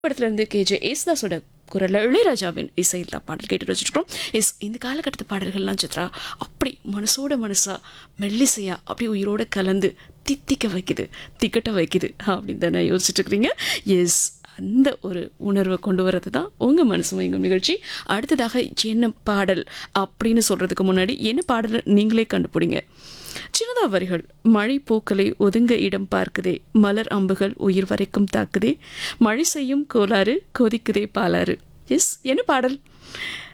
படத்துல இருந்து கேஜே ஏசுதாஸோட குரல்ல இளையராஜாவின் இசையில் தான் பாடல் கேட்டு வச்சுருக்கோம் எஸ் இந்த காலகட்டத்து பாடல்கள்லாம் சித்ரா அப்படி மனசோட மனசா மெல்லிசையா அப்படி உயிரோட கலந்து தித்திக்க வைக்குது திக்கட்ட வைக்குது அப்படின்னு தானே யோசிச்சுட்டு இருக்கிறீங்க எஸ் அந்த ஒரு உணர்வை கொண்டு வரது தான் உங்கள் மனசு மயங்கும் நிகழ்ச்சி அடுத்ததாக என்ன பாடல் அப்படின்னு சொல்கிறதுக்கு முன்னாடி என்ன பாடல் நீங்களே கண்டுபிடிங்க சின்னதா வரிகள் மழை பூக்களை ஒதுங்க இடம் பார்க்குதே மலர் அம்புகள் உயிர் வரைக்கும் தாக்குதே மழை செய்யும் கோளாறு கொதிக்குதே பாலாறு எஸ் என்ன பாடல்